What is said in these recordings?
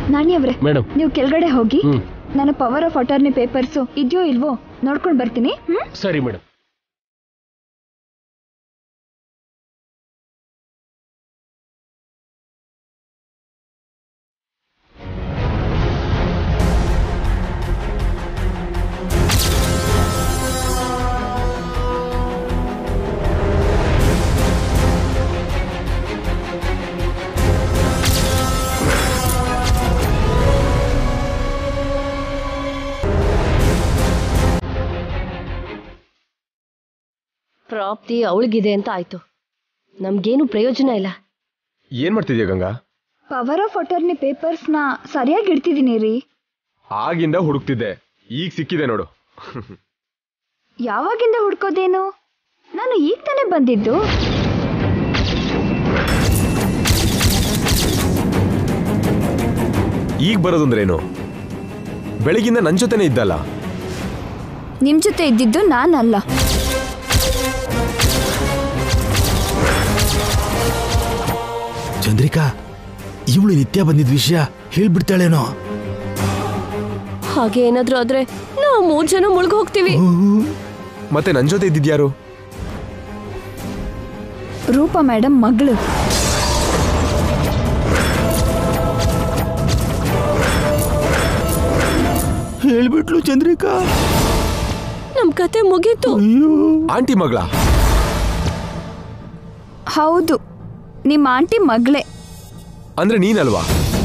ನಾಣಿ ಅವ್ರೆ ಮೇಡಮ್ ನೀವು ಕೆಳಗಡೆ ಹೋಗಿ ಹ್ಮ್ ನಾನು ಪವರ್ ಆಫ್ ಅಟಾರ್ನಿ ಪೇಪರ್ಸು ಇದೆಯೋ ಇಲ್ವೋ ನೋಡ್ಕೊಂಡು ಬರ್ತೀನಿ ಹ್ಮ್ ಸರಿ ಮೇಡಮ್ ಪ್ರಾಪ್ತಿ ಅವಳಿಗಿದೆ ಅಂತ ಆಯ್ತು ನಮ್ಗೇನು ಪ್ರಯೋಜನ ಇಲ್ಲ ಏನ್ ಮಾಡ್ತಿದ್ಯಾ ಗಂಗಾ ಪವರ್ ಆಫ್ ಅಟಾರ್ನಿ ಪೇಪರ್ಸ್ನ ಸರಿಯಾಗಿ ಇಡ್ತಿದ್ದೀನಿ ರೀ ಆಗಿಂದ ಹುಡುಕ್ತಿದ್ದೆ ಈಗ ಸಿಕ್ಕಿದೆ ನೋಡು ಯಾವಾಗಿಂದ ಹುಡ್ಕೋದೇನು ನಾನು ಈಗ ತಾನೇ ಬಂದಿದ್ದು ಈಗ ಬರೋದಂದ್ರೇನು ಬೆಳಗಿಂದ ನನ್ ಜೊತೆನೆ ಇದ್ದಲ್ಲ ನಿಮ್ ಜೊತೆ ಇದ್ದಿದ್ದು ನಾನಲ್ಲ ಚಂದ್ರಿಕಾ ಇವಳು ನಿತ್ಯ ಬಂದಿದ್ದ ವಿಷಯ ಹೇಳ್ಬಿಡ್ತಾಳೇನೋ ಹಾಗೆ ಏನಾದ್ರೂ ಆದ್ರೆ ನಾವು ಮೂರ್ ಜನ ಮುಳುಗ್ ಹೋಗ್ತೀವಿ ಮತ್ತೆ ನನ್ ಜೊತೆ ಇದ್ದಿದ್ಯಾರು ರೂಪಾ ಮೇಡಮ್ ಮಗಳು ಹೇಳ್ಬಿಟ್ಲು ಚಂದ್ರಿಕಾ ನಮ್ ಕತೆ ಮುಗೀತು ಆಂಟಿ ಮಗಳ ಹೌದು ನಿಮ್ಮ ಆಂಟಿ ಮಗಳೇ ಅಂದ್ರೆ ನೀನಲ್ವಾ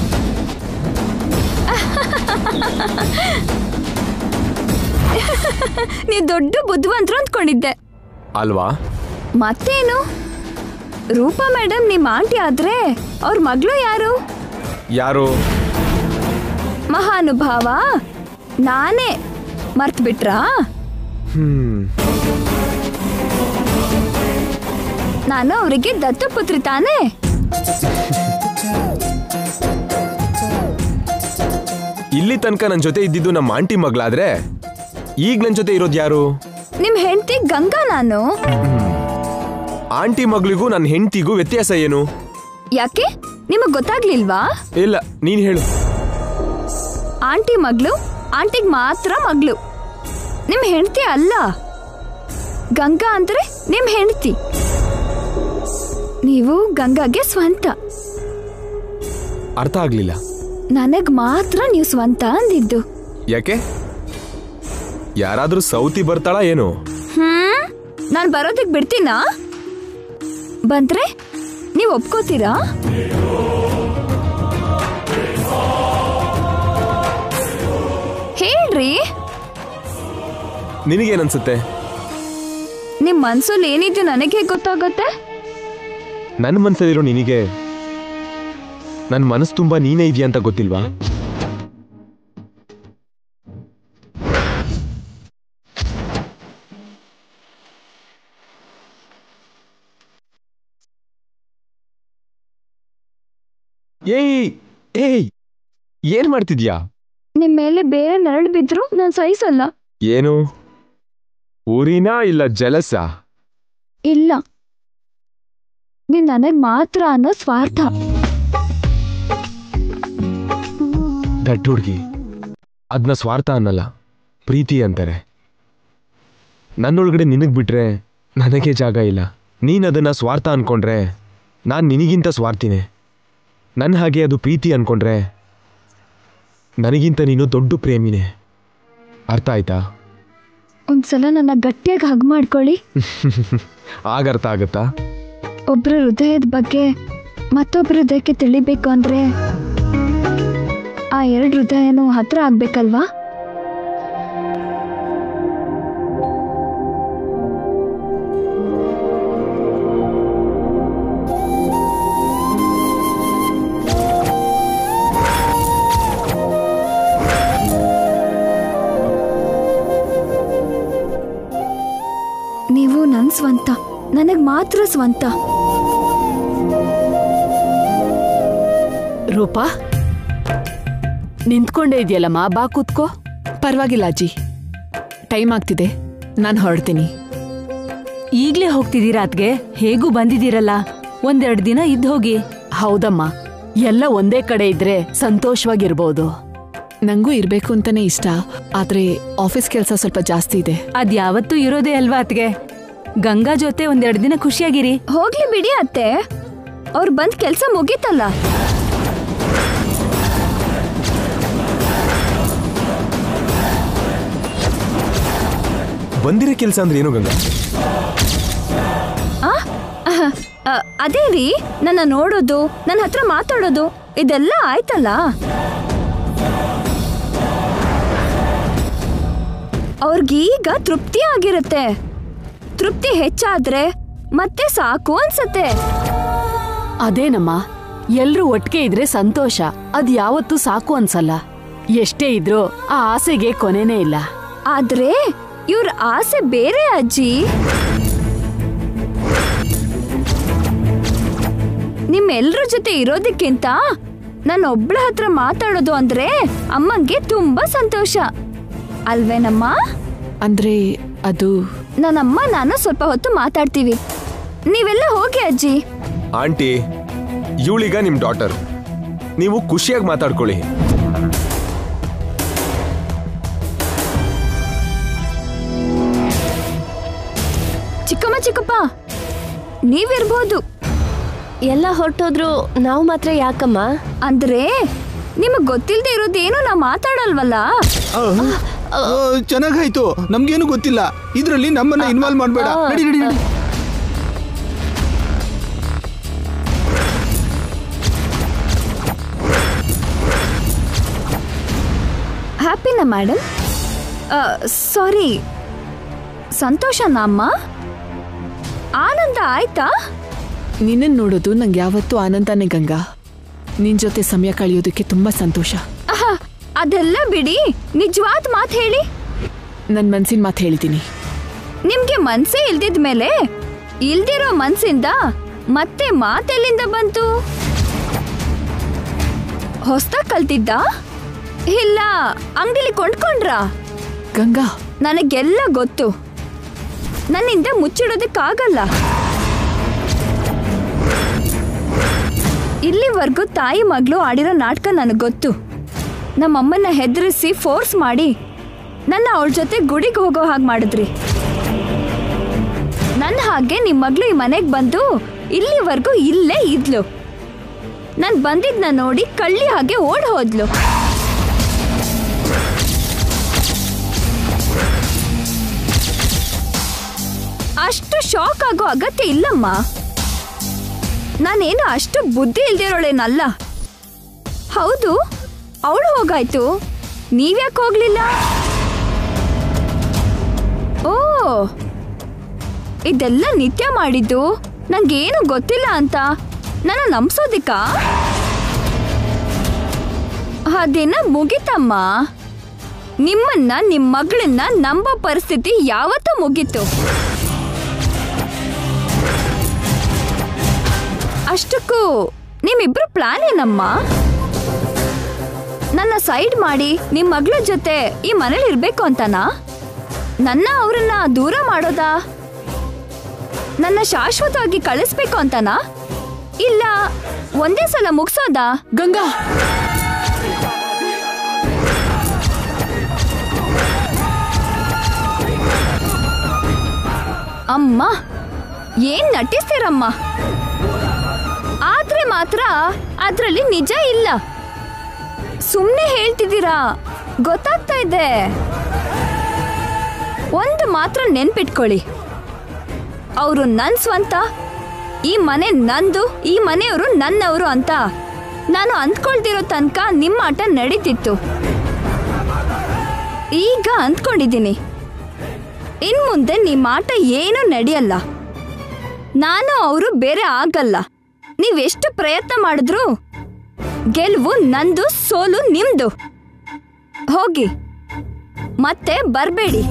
ನೀವು ದೊಡ್ಡ ಬುದ್ಧಿವಂತರು ಅಂದ್ಕೊಂಡಿದ್ದೆ ಅಲ್ವಾ ಮತ್ತೇನು ರೂಪಾ ಮೇಡಮ್ ನಿಮ್ಮ ಆಂಟಿ ಆದ್ರೆ ಅವ್ರ ಮಗಳು ಯಾರು ಯಾರು ಮಹಾನುಭಾವ ನಾನೇ ಮರ್ತ್ ಬಿಟ್ರಾ ಹ್ಮ್ ನಾನು ಅವರಿಗೆ ದತ್ತಪುತ್ರಿ ತಾನೇ ಇಲ್ಲಿ ತನಕ ನನ್ ಜೊತೆ ಇದ್ದಿದ್ದು ನಮ್ಮ ಆಂಟಿ ಮಗಳಾದ್ರೆ ಈಗ ನನ್ ಜೊತೆ ಇರೋದು ಯಾರು ನಿಮ್ ಹೆಂಡತಿ ಗಂಗಾ ನಾನು ಆಂಟಿ ಮಗಳಿಗೂ ನನ್ನ ಹೆಂಡತಿಗೂ ವ್ಯತ್ಯಾಸ ಏನು ಯಾಕೆ ನಿಮಗ್ ಗೊತ್ತಾಗ್ಲಿಲ್ವಾ ಇಲ್ಲ ನೀನ್ ಹೇಳು ಆಂಟಿ ಮಗಳು ಆಂಟಿಗ್ ಮಾತ್ರ ಮಗಳು ನಿಮ್ ಹೆಂಡತಿ ಅಲ್ಲ ಗಂಗಾ ಅಂದ್ರೆ ನಿಮ್ ಹೆಂಡತಿ ನೀವು ಗಂಗಾಗೆ ಸ್ವಂತ ಅರ್ಥ ಆಗ್ಲಿಲ್ಲ ನನಗ್ ಮಾತ್ರ ನೀವು ಸ್ವಂತ ಅಂದಿದ್ದು ಯಾಕೆ ಯಾರಾದ್ರೂ ಸೌತಿ ಬರ್ತಾಳ ಏನು ಹ್ಮ್ ನಾನ್ ಬರೋದಕ್ ಬಿಡ್ತೀನಾ ಬಂದ್ರೆ ನೀವ್ ಒಪ್ಕೋತೀರಾ ಹೇಳ್ರಿ ನಿನಗೇನನ್ಸುತ್ತೆ ನಿಮ್ ಮನ್ಸಲ್ಲಿ ಏನಿದೆ ನನಗೆ ಹೇಗ್ ಗೊತ್ತಾಗುತ್ತೆ ನನ್ನ ಮನ್ಸಲ್ಲಿರೋ ನಿನಗೆ ನನ್ನ ಮನಸ್ಸು ತುಂಬಾ ನೀನೇ ಇದೆಯಾ ಅಂತ ಗೊತ್ತಿಲ್ವಾ ಏಯ್ ಏಯ್ ಏನ್ ಮಾಡ್ತಿದ್ಯಾ ನಿಮ್ ಮೇಲೆ ಬೇರೆ ನೆರಳು ಬಿದ್ರು ನಾನ್ ಸಹಿಸಲ್ಲ ಏನು ಊರಿನಾ ಇಲ್ಲ ಜಲಸ ಇಲ್ಲ ನೀವ್ ನನಗ್ ಮಾತ್ರ ಅನ್ನೋ ಸ್ವಾರ್ಥ ದಡ್ಡ ಹುಡುಗಿ ಅದನ್ನ ಸ್ವಾರ್ಥ ಅನ್ನಲ್ಲ ಪ್ರೀತಿ ಅಂತಾರೆ ನನ್ನೊಳಗಡೆ ನಿನಗ್ ಬಿಟ್ರೆ ನನಗೆ ಜಾಗ ಇಲ್ಲ ನೀನ್ ಅದನ್ನ ಸ್ವಾರ್ಥ ಅನ್ಕೊಂಡ್ರೆ ನಾನು ನಿನಗಿಂತ ಸ್ವಾರ್ಥಿನೇ ನನ್ನ ಹಾಗೆ ಅದು ಪ್ರೀತಿ ಅನ್ಕೊಂಡ್ರೆ ನನಗಿಂತ ನೀನು ದೊಡ್ಡ ಪ್ರೇಮಿನೇ ಅರ್ಥ ಆಯ್ತಾ ಒಂದ್ಸಲ ನನ್ನ ಗಟ್ಟಿಯಾಗಿ ಹಗ್ ಮಾಡ್ಕೊಳ್ಳಿ ಆಗ ಅರ್ಥ ಆಗತ್ತಾ ಒಬ್ರ ಹೃದಯದ ಬಗ್ಗೆ ಮತ್ತೊಬ್ರ ಹೃದಯಕ್ಕೆ ತಿಳಿಬೇಕು ಅಂದ್ರೆ ಆ ಎರಡು ಹೃದಯನೂ ಹತ್ರ ಆಗ್ಬೇಕಲ್ವಾ ನೀವು ನನ್ ಸ್ವಂತ ನನಗ್ ಮಾತ್ರ ಸ್ವಂತ ರೂಪಾ ನಿಂತ್ಕೊಂಡೇ ಇದೆಯಲ್ಲಮ್ಮ ಬಾ ಕೂತ್ಕೋ ಪರವಾಗಿಲ್ಲ ಅಜ್ಜಿ ಟೈಮ್ ಆಗ್ತಿದೆ ನಾನು ಹೊರಡ್ತೀನಿ ಈಗ್ಲೇ ಹೋಗ್ತಿದ್ದೀರಾ ಅದ್ಗೆ ಹೇಗೂ ಬಂದಿದ್ದೀರಲ್ಲ ಒಂದೆರಡು ದಿನ ಇದ್ದು ಹೋಗಿ ಹೌದಮ್ಮ ಎಲ್ಲ ಒಂದೇ ಕಡೆ ಇದ್ರೆ ಸಂತೋಷವಾಗಿರ್ಬೋದು ನಂಗೂ ಇರ್ಬೇಕು ಅಂತಾನೆ ಇಷ್ಟ ಆದ್ರೆ ಆಫೀಸ್ ಕೆಲಸ ಸ್ವಲ್ಪ ಜಾಸ್ತಿ ಇದೆ ಅದ್ ಯಾವತ್ತೂ ಇರೋದೇ ಅಲ್ವಾ ಅತ್ಗೆ ಗಂಗಾ ಜೊತೆ ಒಂದೆರಡು ದಿನ ಖುಷಿಯಾಗಿರಿ ಹೋಗ್ಲಿ ಬಿಡಿ ಅತ್ತೆ ಅವ್ರು ಬಂದ್ ಕೆಲ್ಸ ಮುಗೀತಲ್ಲ ಬಂದಿರೋ ಕೆಲಸ ಅಂದ್ರೆ ಏನು ಗಂಗಾ ಆ? ಅಹ, ಅ, ಅದೇ ರೀ ನನ್ನ ನೋಡೋದು ನನ್ನ ಹತ್ರ ಮಾತಾಡೋದು ಇದೆಲ್ಲ ಆಯ್ತಲ್ಲ ಅವ್ರಿಗೀಗ ತೃಪ್ತಿ ಆಗಿರುತ್ತೆ ತೃಪ್ತಿ ಹೆಚ್ಚಾದ್ರೆ ಮತ್ತೆ ಸಾಕು ಅನ್ಸತ್ತೆ ಅದೇನಮ್ಮ ಎಲ್ರೂ ಒಟ್ಟಿಗೆ ಇದ್ರೆ ಸಂತೋಷ ಅದ್ ಯಾವತ್ತೂ ಸಾಕು ಅನ್ಸಲ್ಲ ಎಷ್ಟೇ ಇದ್ರೂ ಆ ಆಸೆಗೆ ಕೊನೆನೇ ಇಲ್ಲ ಆದ್ರೆ ಇವ್ರ ಆಸೆ ಬೇರೆ ಅಜ್ಜಿ ನಿಮ್ಮೆಲ್ರ ಜೊತೆ ಇರೋದಕ್ಕಿಂತ ನಾನು ಒಬ್ಳ ಹತ್ರ ಮಾತಾಡೋದು ಅಂದ್ರೆ ಅಮ್ಮಂಗೆ ತುಂಬಾ ಸಂತೋಷ ಅಲ್ವೇನಮ್ಮ ಅಂದ್ರೆ ಅದು ನನ್ನಮ್ಮ ನಾನು ಸ್ವಲ್ಪ ಹೊತ್ತು ಮಾತಾಡ್ತೀವಿ ನೀವೆಲ್ಲ ಹೋಗಿ ಅಜ್ಜಿ ಆಂಟಿ ಇವಳೀಗ ನಿಮ್ ಡಾಟರ್ ನೀವು ಖುಷಿಯಾಗಿ ಮಾತಾಡ್ಕೊಳ್ಳಿ ಚಿಕ್ಕಮ್ಮ ಚಿಕ್ಕಪ್ಪ ನೀವಿರ್ಬೋದು ಎಲ್ಲ ಹೊರಟೋದ್ರು ನಾವು ಮಾತ್ರ ಯಾಕಮ್ಮ ಅಂದ್ರೆ ನಿಮಗ್ ಗೊತ್ತಿಲ್ದೇ ಇರೋದೇನು ನಾ ಮಾತಾಡಲ್ವಲ್ಲ ಚೆನ್ನಾಗಾಯ್ತು ನಮ್ಗೇನು ಗೊತ್ತಿಲ್ಲ ಇದ್ರಲ್ಲಿ ನಮ್ಮನ್ನ ಇನ್ವಾಲ್ವ್ ಮಾಡ್ಬೇಡ ನಡಿ ನಡಿ ನಡಿ ಹ್ಯಾಪಿನಾ ಮೇಡಮ್ ಸಾರಿ ಸಂತೋಷನಾ ಅಮ್ಮ ಆನಂದ ಆಯ್ತಾ ನಿನ್ನನ್ ನೋಡೋದು ನಂಗೆ ಯಾವತ್ತೂ ಆನಂದನೇ ಗಂಗಾ ನಿನ್ ಜೊತೆ ಸಮಯ ಕಳೆಯೋದಕ್ಕೆ ತುಂಬಾ ಸಂತೋಷ ಆಹಾ, ಅದೆಲ್ಲ ಬಿಡಿ ನಿಜವಾದ ಮಾತು ಹೇಳಿ ನನ್ ಮನ್ಸಿನ ಮಾತು ಹೇಳ್ತೀನಿ ನಿಮ್ಗೆ ಮನ್ಸೇ ಇಲ್ದಿದ್ ಮೇಲೆ ಇಲ್ದಿರೋ ಮನ್ಸಿಂದ ಮತ್ತೆ ಮಾತೆಲ್ಲಿಂದ ಬಂತು ಹೊಸ್ದಾಗ್ ಕಲ್ತಿದ್ದ ಇಲ್ಲ ಅಂಗಡಿಲಿ ಕೊಂಡ್ಕೊಂಡ್ರಾ ಗಂಗಾ ನನಗೆಲ್ಲ ಗೊತ್ತು ನನ್ನಿಂದ ಮುಚ್ಚಿಡೋದಕ್ಕಾಗಲ್ಲ ಇಲ್ಲಿವರೆಗೂ ತಾಯಿ ಮಗಳು ಆಡಿರೋ ನಾಟಕ ನನಗೆ ಗೊತ್ತು ನಮ್ಮಮ್ಮನ್ನ ಹೆದರಿಸಿ ಫೋರ್ಸ್ ಮಾಡಿ ನನ್ನ ಅವಳ ಜೊತೆ ಗುಡಿಗೆ ಹೋಗೋ ಹಾಗೆ ಮಾಡಿದ್ರಿ ನನ್ನ ಹಾಗೆ ನಿಮ್ಮ ಮಗಳು ಈ ಮನೆಗೆ ಬಂದು ಇಲ್ಲಿವರೆಗೂ ಇಲ್ಲೇ ಇದ್ಲು ನಾನು ಬಂದಿದ್ನ ನೋಡಿ ಕಳ್ಳಿ ಹಾಗೆ ಓಡ್ ಹೋದ್ಲು ಅಷ್ಟು ಶಾಕ್ ಆಗೋ ಅಗತ್ಯ ಇಲ್ಲಮ್ಮ ನಾನೇನು ಅಷ್ಟು ಬುದ್ಧಿ ಇಲ್ದಿರೋಳೇನಲ್ಲ ಹೌದು ಅವಳು ಹೋಗಾಯ್ತು ನೀವ್ಯಾಕೆ ಹೋಗ್ಲಿಲ್ಲ ಓ ಇದೆಲ್ಲ ನಿತ್ಯ ಮಾಡಿದ್ದು ನಂಗೇನು ಗೊತ್ತಿಲ್ಲ ಅಂತ ನನ್ನ ನಂಬ್ಸೋದಿಕ್ಕ ಆ ದಿನ ಮುಗಿತಮ್ಮ ನಿಮ್ಮನ್ನ ನಿಮ್ ಮಗಳನ್ನ ನಂಬೋ ಪರಿಸ್ಥಿತಿ ಯಾವತ್ತೂ ಮುಗೀತು ಅಷ್ಟಕ್ಕೂ ನಿಮ್ಮಿಬ್ರು ಪ್ಲಾನ್ ಏನಮ್ಮ ನನ್ನ ಸೈಡ್ ಮಾಡಿ ನಿಮ್ ಮಗಳ ಜೊತೆ ಈ ಮನೇಲಿ ಇರ್ಬೇಕು ಅಂತನಾ ನನ್ನ ಅವ್ರನ್ನ ದೂರ ಮಾಡೋದಾ ನನ್ನ ಶಾಶ್ವತವಾಗಿ ಕಳಿಸ್ಬೇಕು ಅಂತನಾ ಇಲ್ಲ ಒಂದೇ ಸಲ ಮುಗ್ಸೋದಾ ಗಂಗಾ ಅಮ್ಮ ಏನ್ ನಟಿಸ್ತೀರಮ್ಮ ಆದ್ರೆ ಮಾತ್ರ ಅದ್ರಲ್ಲಿ ನಿಜ ಇಲ್ಲ ಸುಮ್ನೆ ಹೇಳ್ತಿದ್ದೀರಾ ಗೊತ್ತಾಗ್ತಾ ಇದೆ ಒಂದು ಮಾತ್ರ ನೆನ್ಪಿಟ್ಕೊಳ್ಳಿ ಅವರು ನನ್ ಸ್ವಂತ ಈ ಮನೆ ನಂದು ಈ ಮನೆಯವರು ನನ್ನವರು ಅಂತ ನಾನು ಅಂದ್ಕೊಳ್ತಿರೋ ತನಕ ನಿಮ್ಮ ಆಟ ನಡೀತಿತ್ತು ಈಗ ಅಂದ್ಕೊಂಡಿದ್ದೀನಿ ಇನ್ ಮುಂದೆ ನಿಮ್ಮ ಆಟ ಏನೂ ನಡೆಯಲ್ಲ ನಾನು ಅವರು ಬೇರೆ ಆಗಲ್ಲ ನೀವೆಷ್ಟು ಪ್ರಯತ್ನ ಮಾಡಿದ್ರು ಗೆಲುವು ನಂದು ಸೋಲು ನಿಮ್ದು ಹೋಗಿ ಮತ್ತೆ ಬರಬೇಡಿ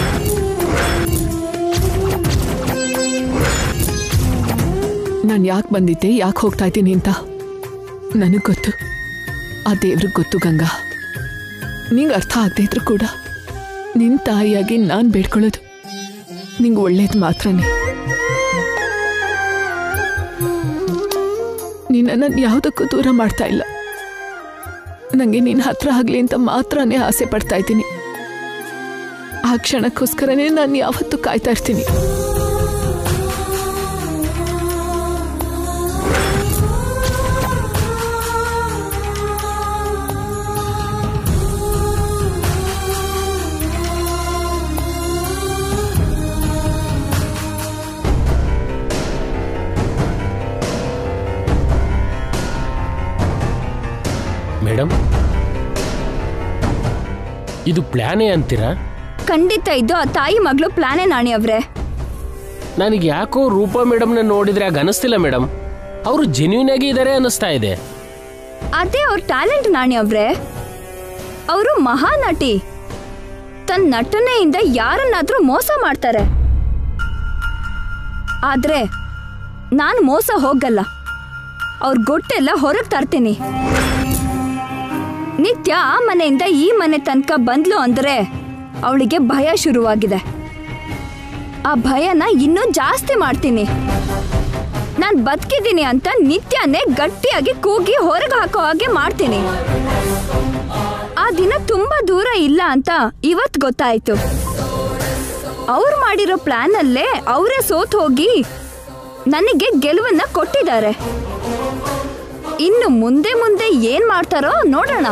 ನಾನು ಯಾಕೆ ಬಂದಿದ್ದೆ ಯಾಕೆ ಹೋಗ್ತಾ ಇದ್ದೀನಿ ಅಂತ ನನಗೆ ಗೊತ್ತು ಆ ದೇವ್ರಿಗೆ ಗೊತ್ತು ಗಂಗಾ ನಿಂಗೆ ಅರ್ಥ ಆಗದೆ ಇದ್ರು ಕೂಡ ನಿನ್ನ ತಾಯಿಯಾಗಿ ನಾನು ಬೇಡ್ಕೊಳ್ಳೋದು ನಿಂಗೆ ಒಳ್ಳೇದು ಮಾತ್ರನೇ ನಿನ್ನನ್ನು ಯಾವುದಕ್ಕೂ ದೂರ ಮಾಡ್ತಾ ಇಲ್ಲ ನನಗೆ ನಿನ್ನ ಹತ್ರ ಆಗಲಿ ಅಂತ ಮಾತ್ರನೇ ಆಸೆ ಪಡ್ತಾ ಇದ್ದೀನಿ ಆ ಕ್ಷಣಕ್ಕೋಸ್ಕರನೇ ನಾನು ಯಾವತ್ತೂ ಕಾಯ್ತಾ ಇರ್ತೀನಿ ಮೇಡಮ್ ಇದು ಪ್ಲಾನೇ ಅಂತೀರಾ ಖಂಡಿತ ಇದ್ದು ಆ ತಾಯಿ ಮಗಳು ಪ್ಲಾನೇ ನಾಣಿ ಅವ್ರೆ ನನಗೆ ಯಾಕೋ ರೂಪಾ ಮೇಡಮ್ನ ನೋಡಿದ್ರೆ ಆಗ ಅನಿಸ್ತಿಲ್ಲ ಮೇಡಮ್ ಅವರು ಜೆನ್ಯೂನ್ ಆಗಿ ಇದ್ದಾರೆ ಅನ್ನಿಸ್ತಾ ಇದೆ ಅದೇ ಅವ್ರ ಟ್ಯಾಲೆಂಟ್ ನಾಣಿ ಅವ್ರೆ ಅವರು ಮಹಾನಟಿ ತನ್ನ ನಟನೆಯಿಂದ ಯಾರನ್ನಾದ್ರೂ ಮೋಸ ಮಾಡ್ತಾರೆ ಆದ್ರೆ ನಾನು ಮೋಸ ಹೋಗಲ್ಲ ಅವ್ರ ಗೊಟ್ಟೆಲ್ಲ ಹೊರಗೆ ತರ್ತೀನಿ ನಿತ್ಯ ಆ ಮನೆಯಿಂದ ಈ ಮನೆ ತನಕ ಬಂದ್ಲು ಅಂದ್ರೆ ಅವಳಿಗೆ ಭಯ ಶುರುವಾಗಿದೆ ಆ ಭಯನ ಇನ್ನೂ ಜಾಸ್ತಿ ಮಾಡ್ತೀನಿ ನಾನ್ ಬದುಕಿದ್ದೀನಿ ಅಂತ ನಿತ್ಯನೇ ಗಟ್ಟಿಯಾಗಿ ಕೂಗಿ ಹೊರಗೆ ಹಾಕೋ ಹಾಗೆ ಮಾಡ್ತೀನಿ ಆ ದಿನ ತುಂಬಾ ದೂರ ಇಲ್ಲ ಅಂತ ಇವತ್ ಗೊತ್ತಾಯ್ತು ಅವ್ರು ಮಾಡಿರೋ ಪ್ಲಾನ್ ಅಲ್ಲೇ ಅವರೇ ಸೋತ್ ಹೋಗಿ ನನಗೆ ಗೆಲುವನ್ನ ಕೊಟ್ಟಿದ್ದಾರೆ ಇನ್ನು ಮುಂದೆ ಮುಂದೆ ಏನ್ ಮಾಡ್ತಾರೋ ನೋಡೋಣ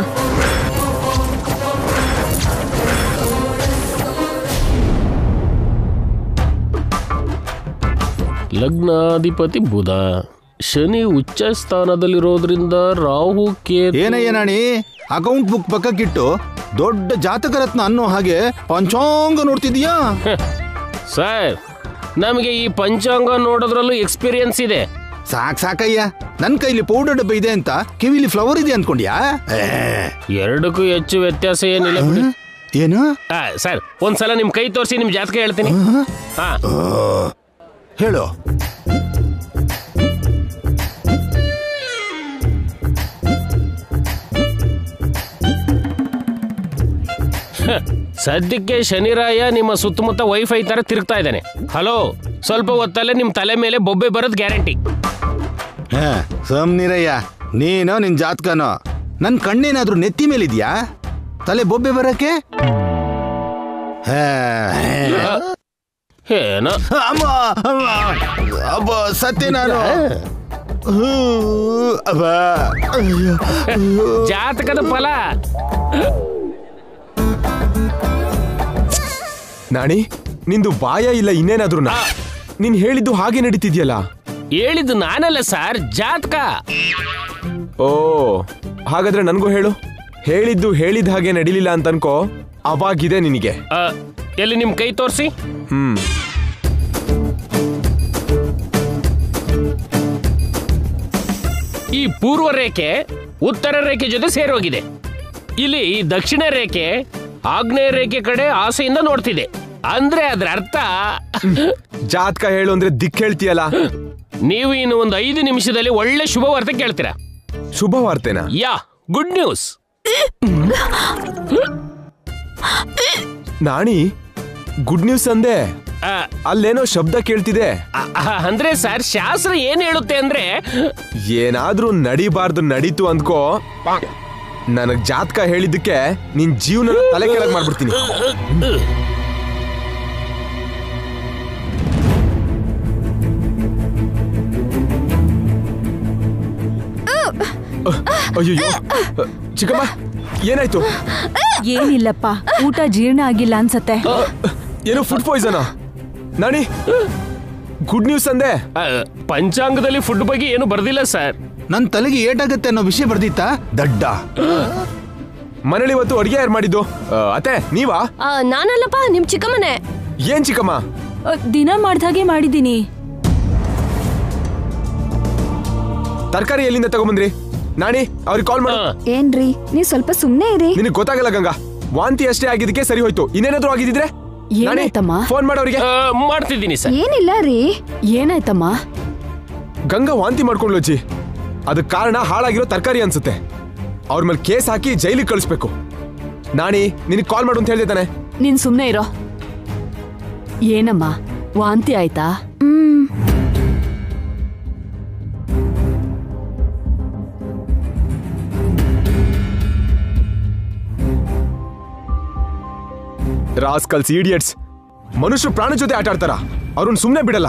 ಲಗ್ನಾಧಿಪತಿ ಬುಧ ಶನಿ ಉಚ್ಚ ಸ್ಥಾನದಲ್ಲಿರೋದ್ರಿಂದ ರಾಹು ಕೇತು ಏನಯ್ಯ ನಾಣಿ ಅಕೌಂಟ್ ಬುಕ್ ಪಕ್ಕಕ್ಕಿಟ್ಟು ದೊಡ್ಡ ಜಾತಕ ರತ್ನ ಅನ್ನೋ ಹಾಗೆ ಪಂಚಾಂಗ ನೋಡ್ತಿದ್ಯಾ ಸರ್ ನಮಗೆ ಈ ಪಂಚಾಂಗ ನೋಡೋದ್ರಲ್ಲೂ ಎಕ್ಸ್ಪೀರಿಯನ್ಸ್ ಇದೆ ಸಾಕ್ ಸಾಕಯ್ಯ ನನ್ ಕೈಲಿ ಪೌಡರ್ ಡಬ್ಬ ಇದೆ ಅಂತ ಕಿವಿಲಿ ಫ್ಲವರ್ ಇದೆ ಅನ್ಕೊಂಡ್ಯಾ ಏ, ಎರಡಕ್ಕೂ ಹೆಚ್ಚು ವ್ಯತ್ಯಾಸ ಏನಿಲ್ಲ ಬಿಡಿ ಏನು ಆ, ಸರ್ ಒಂದ್ಸಲ ನಿಮ್ ಕೈ ತೋರಿಸಿ ನಿಮ್ ಜಾತಕ ಹೇಳ್ತೀನಿ ಹಾ ಹೇಳು ಸದ್ಯಕ್ಕೆ ಶನಿರಾಯ ನಿಮ್ಮ ಸುತ್ತಮುತ್ತ ವೈಫೈ ತರ ತಿರುಗ್ತಾ ಇದ್ದಾನೆ ಹಲೋ ಸ್ವಲ್ಪ ಹೊತ್ತಲ್ಲೇ ನಿಮ್ ತಲೆ ಮೇಲೆ ಬೊಬ್ಬೆ ಬರೋದ್ ಗ್ಯಾರಂಟಿ ಹೇ ಸಮನಿರಯ್ಯ ನೀನೋ ನಿನ್ ಜಾತಕನೋ ನನ್ ಕಣ್ಣೇನಾದ್ರೂ ನೆತ್ತಿ ಮೇಲಿದ್ಯಾ ತಲೆ ಬೊಬ್ಬೆ ಬರಕ್ಕೆ ಹೇ, ಹೇ. ಏನೋ ಅಮ್ಮ ಅಮ್ಮ, ಅಬ್ಬ ಸತ್ಯ ನಾನು ಹೂ, ಅಬ್ಬ. ಅಯ್ಯೋ, ಅಯ್ಯೋ. ಜಾತಕದ ಫಲ ನಾಣಿ ನಿಂದು ಬಾಯ ಇಲ್ಲ ಇನ್ನೇನಾದ್ರೂ ನೀನ್ ಹೇಳಿದ್ದು ಹಾಗೆ ನಡೀತಿದ್ಯಲ್ಲ ಹೇಳಿದ್ದು ನಾನಲ್ಲ ಸರ್ ಜಾತಕ ಓ ಹಾಗಾದ್ರೆ ನನ್ಗೂ ಹೇಳು ಹೇಳಿದ್ದು ಹೇಳಿದ ಹಾಗೆ ನಡಿಲಿಲ್ಲ ಅಂತ ಅನ್ಕೋ ಅವಾಗಿದೆ ನಿನಗೆ ಆ, ಎಲ್ಲಿ ನಿಮ್ ಕೈ ತೋರಿಸಿ ಹ್ಮ್ ಈ ಪೂರ್ವ ರೇಖೆ ಉತ್ತರ ರೇಖೆ ಜೊತೆ ಸೇರೋಗಿದೆ ಇಲ್ಲಿ ಈ ದಕ್ಷಿಣ ರೇಖೆ ಆಗ್ನೇಯ ರೇಖೆ ಕಡೆ ಆಸೆಯಿಂದ ನೋಡ್ತಿದೆ ಅಂದ್ರೆ ಅದ್ರ ಅರ್ಥ ಜಾತಕ ಹೇಳು ಅಂದ್ರೆ ದಿಕ್ ಹೇಳ್ತೀಯಲ್ಲ ನೀವು ಇನ್ನು ಒಂದು ಐದು ನಿಮಿಷದಲ್ಲಿ ಒಳ್ಳೆ ಶುಭ ವಾರ್ತೆ ಕೇಳ್ತೀರಾ ಶುಭ ವಾರ್ತೆನಾ ಯಾ good news Naani good news ಅಂದೆ ಆ, ಅಲ್ಲೇನೋ ಶಬ್ದ ಕೇಳ್ತಿದೆ ಆ, ಆ, ಅಂದ್ರೆ ಸರ್ ಶಾಸ್ತ್ರ ಏನ್ ಹೇಳುತ್ತೆ ಅಂದ್ರೆ ಏನಾದ್ರೂ ನಡಿಬಾರ್ದು ನಡೀತು ಅಂದ್ಕೋ ನನಗ್ ಜಾತಕ ಹೇಳಿದ್ದಕ್ಕೆ ನಿನ್ ಜೀವನ ತಲೆ ಕೆಳಗ್ ಮಾಡ್ಬಿಡ್ತೀನಿ ಅಯ್ಯೋ ಚಿಕ್ಕಮ್ಮ ಏನಾಯ್ತು ಏನಿಲ್ಲಪ್ಪ ಊಟ ಜೀರ್ಣ ಆಗಿಲ್ಲ ಅನ್ಸತ್ತೆ ಏನೋ ಫುಡ್ ಪಾಯ್ಸನ ನಾಣಿ ಗುಡ್ ನ್ಯೂಸ್ ಅಂದೆ ಆ, ಪಂಚಾಂಗದಲ್ಲಿ ಫುಡ್ ಬಗ್ಗೆ ಏನು ಬರ್ದಿಲ್ಲ ಸರ್ ನನ್ ತಲೆಗೆ ಏಟಾಗತ್ತೆ ಅನ್ನೋ ವಿಷಯ ಬರ್ದಿತ್ತಾ ದಡ್ಡ ಮನೇಲಿ ಇವತ್ತು ಅಡಿಗೆ ಯಾರು ಮಾಡಿದ್ದು ಆ, ಅತ್ತೆ ನೀವಾ ಆ, ನಾನಲ್ಲಪ್ಪ ನಿಮ್ ಚಿಕ್ಕಮ್ಮನೆ ಏನ್ ಚಿಕ್ಕಮ್ಮ ಅ, ದಿನ ಮಾಡ್ದಾಗೆ ಮಾಡಿದೀನಿ ತರಕಾರಿ ಎಲ್ಲಿಂದ ತಗೊಂಬಂದ್ರಿ ನಾಣಿ ಅವ್ರಿಗೆ ಕಾಲ್ ಮಾಡು ಆ, ಏನ್ರಿ ನೀವ್ ಸ್ವಲ್ಪ ಸುಮ್ನೆ ಇರಿ ನಿನಗೆ ಗೊತ್ತಾಗಲ್ಲ ಗಂಗಾ ವಾಂತಿ ಅಷ್ಟೇ ಆಗಿದ್ದಕ್ಕೆ ಸರಿ ಹೋಯ್ತು ಇನ್ನೇನಾದ್ರೂ ಆಗಿದ್ರೆ ಏನಾಯ್ತಮ್ಮ? ಫೋನ್ ಮಾಡೋರಿಗೆ ಆ, ಮಾಡ್ತಿದ್ದೀನಿ ಸರ್ ಏನಿಲ್ಲ ರೀ ಏನಾಯ್ತಮ್ಮ ಗಂಗಾ ವಾಂತಿ ಮಾಡ್ಕೊಂಡ್ಲು ಅಜ್ಜಿ ಅದಕ್ಕೆ ಕಾರಣ ಹಾಳಾಗಿರೋ ತರಕಾರಿ ಅನ್ಸುತ್ತೆ ಅವ್ರ ಮೇಲೆ ಕೇಸ್ ಹಾಕಿ ಜೈಲಿಗೆ ಕಳಿಸ್ಬೇಕು ನಾಣಿ ನಿನಗೆ ಕಾಲ್ ಮಾಡು ಅಂತ ಹೇಳ್ದೆ ತಾನೆ ನೀನ್ ಸುಮ್ನೆ ಇರೋ ಏನಮ್ಮ ವಾಂತಿ ಆಯ್ತಾ ಹ್ಮ್ ರಾಸ್ಕಲ್ಸ್ ಇಡಿಯಟ್ಸ್ ಮನುಷ್ಯರು ಪ್ರಾಣ ಜೊತೆ ಆಟ ಆಡ್ತಾರ ಅವ್ರನ್ನ ಸುಮ್ಮನೆ ಬಿಡಲ್ಲ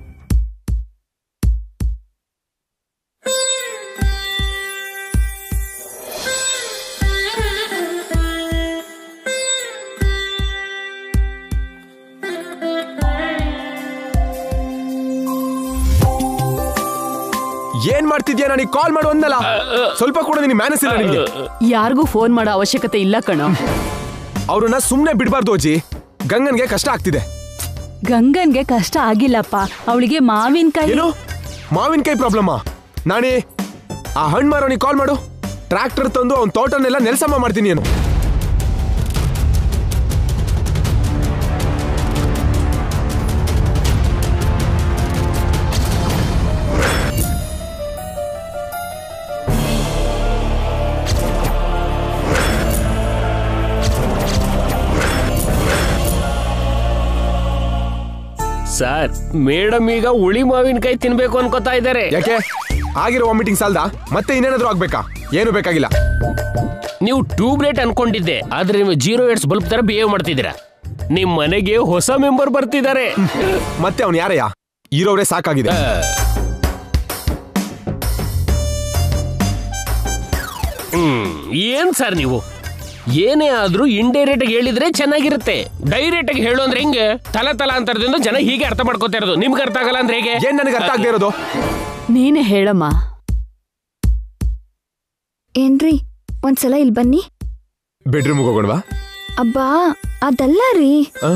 ಏನ್ ಮಾಡ್ತಿದ್ಯಾ ನನಗೆ ಕಾಲ್ ಮಾಡು ಅಂದಲ್ಲ ಸ್ವಲ್ಪ ಕೂಡ ನಿನ್ ಮ್ಯಾನಸ್ ಇಲ್ಲ ನಿನಗೆ ಯಾರಿಗೂ ಫೋನ್ ಮಾಡೋ ಅವಶ್ಯಕತೆ ಇಲ್ಲ ಕಣೋ ಅವ್ರನ್ನ ಸುಮ್ಮನೆ ಬಿಡಬಾರ್ದು ಅಜ್ಜಿ ಗಂಗನ್ಗೆ ಕಷ್ಟ ಆಗ್ತಿದೆ ಗಂಗನ್ಗೆ ಕಷ್ಟ ಆಗಿಲ್ಲಪ್ಪ ಅವಳಿಗೆ ಮಾವಿನಕಾಯಿ ಏನು ಮಾವಿನಕಾಯಿ ಪ್ರಾಬ್ಲಮ್ಮ ನಾನೇ ಆ ಹಣ್ಣು ಮಾರೋನಿಗೆ ಕಾಲ್ ಮಾಡು ಟ್ರ್ಯಾಕ್ಟರ್ ತಂದು ಅವ್ನ ತೋಟನೆಲ್ಲ ನೆಲಸಮ ಮಾಡ್ತೀನಿ ಏನು ಸರ್ ಮೇಡಮ್ ಈಗ ಉಳಿ ಮಾವಿನಕಾಯಿ ತಿನ್ಬೇಕು ಅನ್ಕೋತಾ ಇದ್ದಾರೆ ಯಾಕೆ ಆಗಿರೋ ಮೀಟಿಂಗ್ ಸಾಲ್ದ ಮತ್ತೆ ಇನ್ನೇನಾದ್ರೂ ಆಗ್ಬೇಕಾ ಏನು ಬೇಕಾಗಿಲ್ಲ ನೀವು ಟ್ಯೂಬ್ಲೈಟ್ ಅನ್ಕೊಂಡಿದ್ದೆ ಆದ್ರೆ ನೀವು ಜೀರೋ ಏಟ್ಸ್ ಬಲ್ಬ್ ತರ ಬಿಹೇವ್ ಮಾಡ್ತಿದ್ದೀರಾ ನಿಮ್ ಮನೆಗೆ ಹೊಸ ಮೆಂಬರ್ ಬರ್ತಿದ್ದಾರೆ ಮತ್ತೆ ಅವ್ನು ಯಾರಯ್ಯ ಇರೋರೇ ಸಾಕಾಗಿದೆ ಹ್ಮ್ ಏನ್ ಸರ್ ನೀವು ಏನೇ ಆದ್ರೂ ಇಂಡೈರೆಕ್ಟ್ ಆಗಿ ಹೇಳಿದ್ರೆ ಚೆನ್ನಾಗಿರುತ್ತೆ ಡೈರೆಕ್ಟ್ ಆಗಿ ಹೇಳು ಅಂದ್ರೆ ಹೆಂಗೆ ತಲ ತಲಾಂತರದಿಂದ ಜನ ಹೀಗೆ ಅರ್ಥ ಮಾಡ್ಕೋತಾ ಇರೋದು ನಿಮ್ಗೆ ಅರ್ಥ ಆಗಲ್ಲ ಅಂದ್ರೆ ಹೇಗೆ ಏನ್ ನನಗೆ ಅರ್ಥ ಆಗದೆ ಇರೋದು ನೀನೇ ಹೇಳಮ್ಮ ಏನ್ರಿ ಒಂದ್ಸಲ ಇಲ್ಲಿ ಬನ್ನಿ ಬೆಡ್ರೂಮ್ಗೆ ಹೋಗೋಣವಾ ಅಬ್ಬಾ ಅದಲ್ಲ ರೀ ಆ?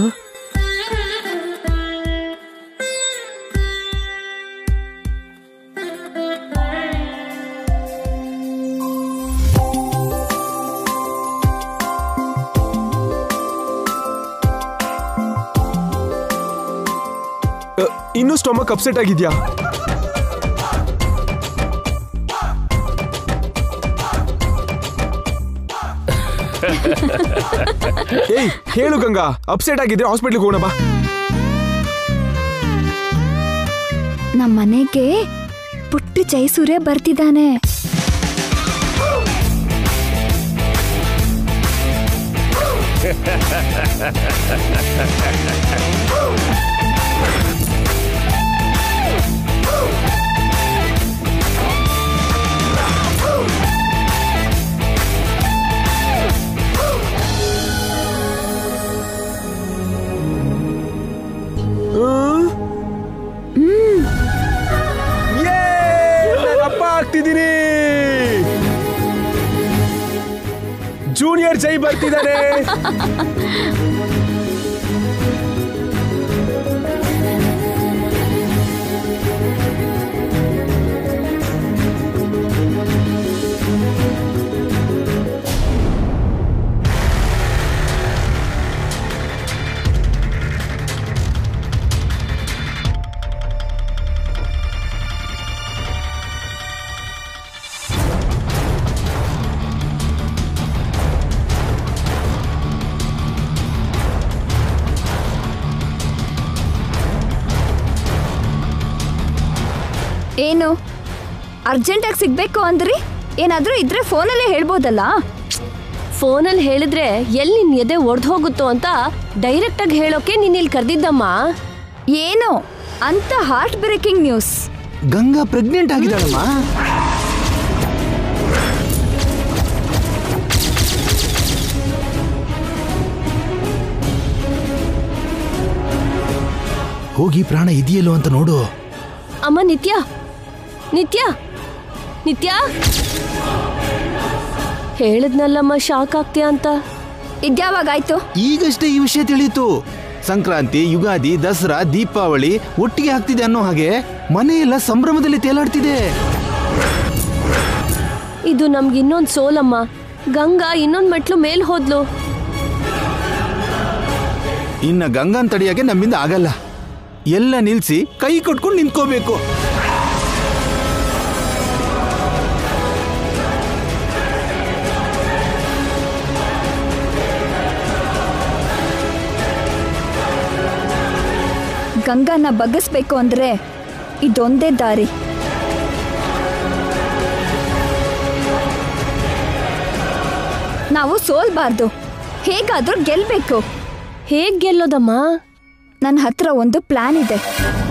ಅ, ಇನ್ನೂ ಸ್ಟೊಮಕ್ ಅಪ್ಸೆಟ್ ಆಗಿದ್ಯಾ ಏಯ್ ಹೇಳು ಗಂಗಾ ಅಪ್ಸೆಟ್ ಆಗಿದ್ರೆ ಹಾಸ್ಪಿಟ್ಲಿಗೆ ಹೋಗೋಣ ಬಾ ನಮ್ಮ ಮನೆಗೆ ಪುಟ್ಟ ಜೈಸೂರ್ಯ ಬರ್ತಿದ್ದಾನೆ ಯೇ! ನಾನ್ ಅಪ್ಪ ಆಗ್ತಿದ್ದೀನಿ ಜೂನಿಯರ್ ಜೈ ಬರ್ತಿದ್ದಾನೆ ಏನು ಅರ್ಜೆಂಟಾಗಿ ಸಿಗ್ಬೇಕು ಅಂದ್ರಿ ಏನಾದ್ರೂ ಇದ್ರೆ ಫೋನಲ್ಲೇ ಹೇಳ್ಬೋದಲ್ಲ ಫೋನಲ್ಲಿ ಹೇಳಿದ್ರೆ ಎಲ್ಲಿ ನಿನ್ ಎದೆ ಒಡ್ದು ಹೋಗುತ್ತೋ ಅಂತ ಡೈರೆಕ್ಟ್ ಆಗಿ ಹೇಳೋಕೆ ನೀನ್ ಇಲ್ಲಿ ಕರೆದಿದ್ದಮ್ಮ ಏನು ಅಂತ heartbreaking news Ganga pregnant ಆಗಿದ್ದಾಳಮ್ಮ ಹೋಗಿ ಪ್ರಾಣ ಇದೆಯಲ್ಲೋ ಅಂತ ನೋಡು ಅಮ್ಮ ನಿತ್ಯ ನಿತ್ಯ ನಿತ್ಯ ಹೇಳಿದ್ನಲ್ಲಮ್ಮ ಶಾಕ್ ಆಗ್ತೀಯ ಅಂತ ಇದ್ಯಾವಾಗಾಯ್ತು ಈಗಷ್ಟೇ ಈ ವಿಷಯ ತಿಳಿಯಿತು ಸಂಕ್ರಾಂತಿ ಯುಗಾದಿ ದಸರಾ ದೀಪಾವಳಿ ಒಟ್ಟಿಗೆ ಆಗ್ತಿದೆ ಅನ್ನೋ ಹಾಗೆ ಮನೆಯೆಲ್ಲ ಸಂಭ್ರಮದಲ್ಲಿ ತೇಲಾಡ್ತಿದೆ ಇದು ನಮ್ಗೆ ಇನ್ನೊಂದ್ ಸೋಲಮ್ಮ ಗಂಗಾ ಇನ್ನೊಂದ್ ಮೆಟ್ಲು ಮೇಲ್ ಹೋದ್ಲು ಇನ್ನ ಗಂಗಾನ್ ತಡೆಯಕ್ಕೆ ನಮ್ಮಿಂದ ಆಗಲ್ಲ ಎಲ್ಲ ನಿಲ್ಸಿ ಕೈ ಕಟ್ಕೊಂಡು ನಿಂತ್ಕೋಬೇಕು ಗಂಗಾನ ಬಗ್ಗಿಸ್ಬೇಕು ಅಂದ್ರೆ ಇದೊಂದೇ ದಾರಿ ನಾವು ಸೋಲ್ಬಾರ್ದು ಹೇಗಾದ್ರೂ ಗೆಲ್ಬೇಕು ಹೇಗ್ ಗೆಲ್ಲೋದಮ್ಮ ನನ್ನ ಹತ್ರ ಒಂದು ಪ್ಲಾನ್ ಇದೆ